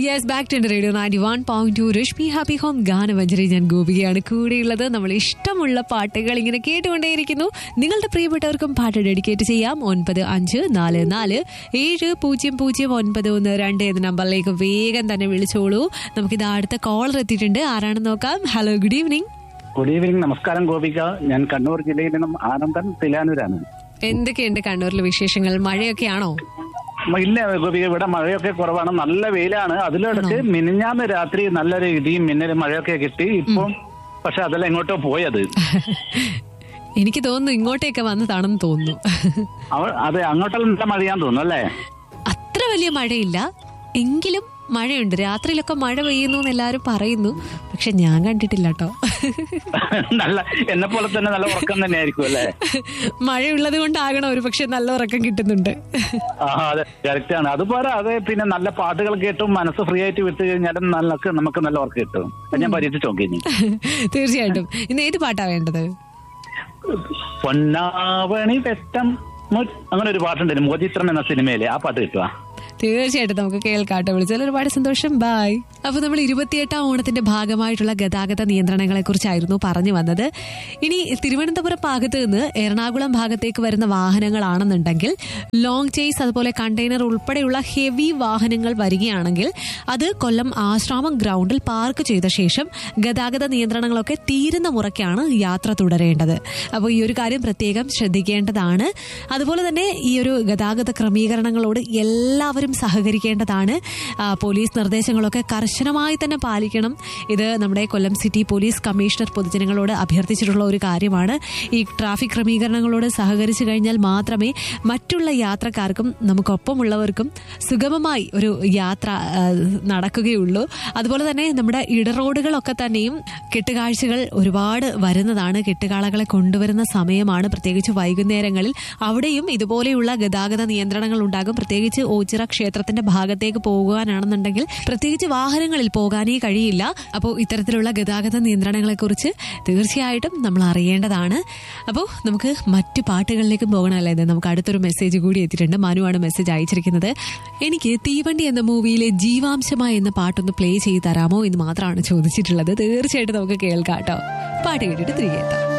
yes back to radio ninety one point two Reshmi happy home ഗാനമഞ്ജരി ഞാൻ ഗോപികയാണ് കൂടെയുള്ളത് നമ്മൾ ഇഷ്ടമുള്ള പാട്ടുകൾ ഇങ്ങനെ കേട്ടുകൊണ്ടേയിരിക്കുന്നു നിങ്ങളുടെ പ്രിയപ്പെട്ടവർക്കും പാട്ട് ഡെഡിക്കേറ്റ് ചെയ്യാം ഒൻപത് അഞ്ച് നാല് നാല് ഏഴ് പൂജ്യം പൂജ്യം ഒൻപത് ഒന്ന് രണ്ട് എന്ന നമ്പറിലേക്ക് വേഗം തന്നെ വിളിച്ചോളൂ നമുക്കിത് അടുത്ത കോളർ എത്തിയിട്ടുണ്ട് ആരാണെന്ന് നോക്കാം hello good evening good evening നമസ്കാരം ഗോപിക ഞാൻ കണ്ണൂർ ജില്ലയിൽ നിന്നും ആനന്ദൻ തിലാനൂരാണ് എന്തൊക്കെയുണ്ട് കണ്ണൂരിലെ വിശേഷങ്ങൾ മഴയൊക്കെയാണോ മ- ഇല്ല ഗോപിക ഇവിടെ മഴയൊക്കെ കുറവാണ് നല്ല വെയിലാണ് അതിലിടക്ക് മിനിഞ്ഞാന്ന് രാത്രി നല്ലൊരു ഇടിയും മിന്നലും മഴയൊക്കെ കിട്ടി ഇപ്പം പക്ഷെ അതെല്ലാം എങ്ങോട്ടോ പോയത് എനിക്ക് തോന്നുന്നു ഇങ്ങോട്ടേക്ക് വന്നതാണെന്ന് തോന്നുന്നു അവ- അത് അങ്ങോട്ടെല്ലാം നല്ല മഴയാന്ന് തോന്നുന്നു അല്ലേ അത്ര വലിയ മഴയില്ല എങ്കിലും മഴയുണ്ട് രാത്രിയിലൊക്കെ മഴ പെയ്യുന്നു എന്ന് എല്ലാവരും പറയുന്നു പക്ഷെ ഞാൻ കണ്ടിട്ടില്ല കേട്ടോ നല്ല എന്നെ പോലെ തന്നെ നല്ല ഉറക്കം തന്നെ ആയിരിക്കും അല്ലേ മഴയുള്ളത് കൊണ്ടാകണം ഒരു പക്ഷെ നല്ല ഉറക്കം കിട്ടുന്നുണ്ട് ആ അതെ കറക്റ്റ് ആണ് അതുപോലെ അതെ പിന്നെ നല്ല പാട്ടുകൾ കേട്ടും മനസ്സ് ഫ്രീ ആയിട്ട് വിട്ട് കഴിഞ്ഞാലും നല്ല നമുക്ക് നല്ല ഉറക്കം കിട്ടും അത് ഞാൻ പരീക്ഷിച്ച് നോക്കി ഇനി തീർച്ചയായിട്ടും ഇന്ന് ഏത് പാട്ടാ വേണ്ടത് പൊന്നാവണി വെട്ടം മു- അങ്ങനെ ഒരു പാട്ടുണ്ട് മോചിത്രം എന്ന സിനിമയിലെ ആ പാട്ട് കിട്ടുക തീർച്ചയായിട്ടും നമുക്ക് കേൾക്കാട്ടോ വിളിച്ചാൽ ഒരുപാട് സന്തോഷം ബായ് അപ്പൊ നമ്മൾ ഇരുപത്തിയെട്ടാം ഓണത്തിന്റെ ഭാഗമായിട്ടുള്ള ഗതാഗത നിയന്ത്രണങ്ങളെ കുറിച്ചായിരുന്നു പറഞ്ഞു വന്നത് ഇനി തിരുവനന്തപുരം ഭാഗത്ത് നിന്ന് എറണാകുളം ഭാഗത്തേക്ക് വരുന്ന വാഹനങ്ങളാണെന്നുണ്ടെങ്കിൽ ലോങ് ചേസ് അതുപോലെ കണ്ടെയ്നർ ഉൾപ്പെടെയുള്ള ഹെവി വാഹനങ്ങൾ വരികയാണെങ്കിൽ അത് കൊല്ലം ആശ്രാമം ഗ്രൗണ്ടിൽ പാർക്ക് ചെയ്ത ശേഷം ഗതാഗത നിയന്ത്രണങ്ങളൊക്കെ തീരുന്ന മുറയ്ക്കാണ് യാത്ര തുടരേണ്ടത് അപ്പോൾ ഈ ഒരു കാര്യം പ്രത്യേകം ശ്രദ്ധിക്കേണ്ടതാണ് അതുപോലെ തന്നെ ഈ ഒരു ഗതാഗത ക്രമീകരണങ്ങളോട് എല്ലാവരും സഹകരിക്കേണ്ടതാണ് ആ, പോലീസ് നിർദ്ദേശങ്ങളൊക്കെ കർശനമായി തന്നെ പാലിക്കണം ഇത് നമ്മുടെ കൊല്ലം സിറ്റി പോലീസ് കമ്മീഷണർ പൊതുജനങ്ങളോട് അഭ്യർത്ഥിച്ചിട്ടുള്ള ഒരു കാര്യമാണ് ഈ ട്രാഫിക് ക്രമീകരണങ്ങളോട് സഹകരിച്ചു കഴിഞ്ഞാൽ മാത്രമേ മറ്റുള്ള യാത്രക്കാർക്കും നമുക്കൊപ്പമുള്ളവർക്കും സുഗമമായി ഒരു യാത്ര ആ, നടക്കുകയുള്ളൂ അതുപോലെ തന്നെ നമ്മുടെ ഇടറോഡുകളൊക്കെ തന്നെയും കെട്ടുകാഴ്ചകൾ ഒരുപാട് വരുന്നതാണ് കെട്ടുകാളകളെ കൊണ്ടുവരുന്ന സമയമാണ് പ്രത്യേകിച്ച് വൈകുന്നേരങ്ങളിൽ അവിടെയും ഇതുപോലെയുള്ള ഗതാഗത നിയന്ത്രണങ്ങൾ ഉണ്ടാകും പ്രത്യേകിച്ച് ഓച്ചിറ ക്ഷേത്രത്തിന്റെ ഭാഗത്തേക്ക് പോകുവാനാണെന്നുണ്ടെങ്കിൽ പ്രത്യേകിച്ച് വാഹനങ്ങളിൽ പോകാനേ കഴിയില്ല അപ്പോൾ ഇത്തരത്തിലുള്ള ഗതാഗത നിയന്ത്രണങ്ങളെ കുറിച്ച് തീർച്ചയായിട്ടും നമ്മൾ അറിയേണ്ടതാണ് അപ്പോൾ നമുക്ക് മറ്റു പാട്ടുകളിലേക്കും പോകണമല്ലേ ഇത് നമുക്ക് അടുത്തൊരു മെസ്സേജ് കൂടി എത്തിയിട്ടുണ്ട് മനുവാണ് മെസ്സേജ് അയച്ചിരിക്കുന്നത് എനിക്ക് തീവണ്ടി എന്ന മൂവിയിലെ ജീവാംശമ എന്ന പാട്ടൊന്ന് പ്ലേ ചെയ്ത് തരാമോ എന്ന് മാത്രമാണ് ചോദിച്ചിട്ടുള്ളത് തീർച്ചയായിട്ടും നമുക്ക് കേൾക്കാം കേട്ടോ പാട്ട് കേട്ടിട്ട് തിരികെ എത്താം